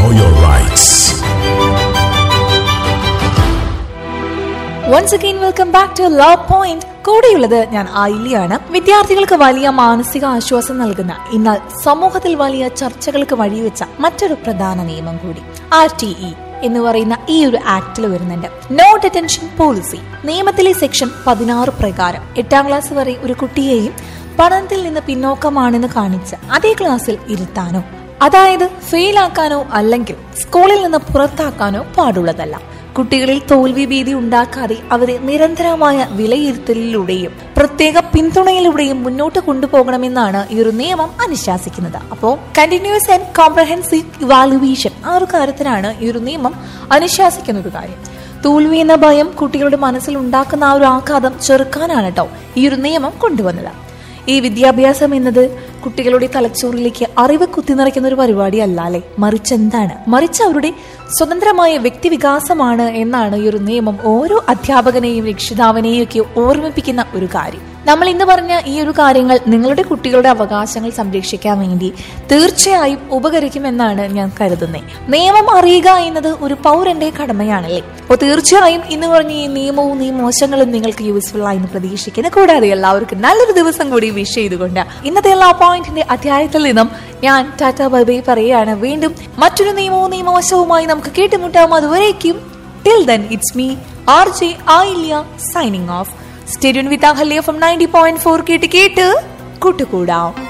know your rights. Once again welcome back to love point കൂടെയുള്ളത് ഞാൻ ആയില്യാണ് വിദ്യാർത്ഥികൾക്ക് വലിയ മാനസിക ആശ്വാസം നൽകുന്ന എന്നാൽ സമൂഹത്തിൽ വലിയ ചർച്ചകൾക്ക് വഴിവെച്ച മറ്റൊരു പ്രധാന നിയമം കൂടി ആർ ടി ഇ എന്ന് പറയുന്ന ഈ ഒരു ആക്ടിൽ വരുന്നുണ്ട് നോ ഡെറ്റൻഷൻ പോളിസി നിയമത്തിലെ സെക്ഷൻ പതിനാറ് പ്രകാരം എട്ടാം ക്ലാസ് വരെ ഒരു കുട്ടിയെയും പഠനത്തിൽ നിന്ന് പിന്നോക്കമാണെന്ന് കാണിച്ച് അതേ ക്ലാസ്സിൽ ഇരുത്താനോ അതായത് ഫെയിലാക്കാനോ അല്ലെങ്കിൽ സ്കൂളിൽ നിന്ന് പുറത്താക്കാനോ പാടുള്ളതല്ല കുട്ടികളിൽ തോൽവി ഭീതി ഉണ്ടാക്കാതെ അവരെ നിരന്തരമായ വിലയിരുത്തലിലൂടെയും പ്രത്യേക പിന്തുണയിലൂടെയും മുന്നോട്ട് കൊണ്ടുപോകണമെന്നാണ് ഈ ഒരു നിയമം അനുശാസിക്കുന്നത് അപ്പോൾ കണ്ടിന്യൂസ് ആൻഡ് കോംപ്രഹെൻസീവ് ഇവാലുവേഷൻ ആ ഒരു കാര്യത്തിനാണ് ഈ ഒരു നിയമം അനുശാസിക്കുന്ന ഒരു കാര്യം തോൽവി എന്ന ഭയം കുട്ടികളുടെ മനസ്സിൽ ഉണ്ടാക്കുന്ന ആ ഒരു ആഘാതം ചെറുക്കാനാണ് കേട്ടോ ഈ ഒരു നിയമം കൊണ്ടുവന്നത് ഈ വിദ്യാഭ്യാസം എന്നത് കുട്ടികളുടെ തലച്ചോറിലേക്ക് അറിവ് കുത്തിനിറയ്ക്കുന്ന ഒരു പരിപാടി അല്ല അല്ലെ മറിച്ച് എന്താണ് മറിച്ച് അവരുടെ സ്വതന്ത്രമായ വ്യക്തിവികാസമാണ് എന്നാണ് ഈ ഒരു നിയമം ഓരോ അധ്യാപകനെയും രക്ഷിതാവിനെയും ഒക്കെ ഓർമ്മിപ്പിക്കുന്ന ഒരു കാര്യം നമ്മൾ ഇന്ന് പറഞ്ഞ ഈ ഒരു കാര്യങ്ങൾ നിങ്ങളുടെ കുട്ടികളുടെ അവകാശങ്ങൾ സംരക്ഷിക്കാൻ വേണ്ടി തീർച്ചയായും ഉപകരിക്കുമെന്നാണ് ഞാൻ കരുതുന്നത് നിയമം അറിയുക എന്നത് ഒരു പൗരന്റെ കടമയാണല്ലേ അപ്പോൾ തീർച്ചയായും ഇന്ന് പറഞ്ഞ ഈ നിയമവും നിയമവശങ്ങളും നിങ്ങൾക്ക് യൂസ്ഫുൾ ആയി എന്ന് പ്രതീക്ഷിക്കുന്നു കൂടാതെ എല്ലാവർക്കും നല്ലൊരു ദിവസം കൂടി വിഷ് ചെയ്തുകൊണ്ട് ഇന്നത്തെ എല്ലാ പോയിന്റിന്റെ അധ്യായത്തിൽ നിന്നും ഞാൻ ടാറ്റ ബൈബൈ പറയുകയാണ് വീണ്ടും മറ്റൊരു നിയമവും നിയമവശവുമായി നമുക്ക് കേട്ടുമുട്ടാം അതുവരേക്കും till then it's me R J Ayilya signing off stadium with Ahalya from ninety point four കേട്ട് കേട്ട് കൂട്ടുകൂടാം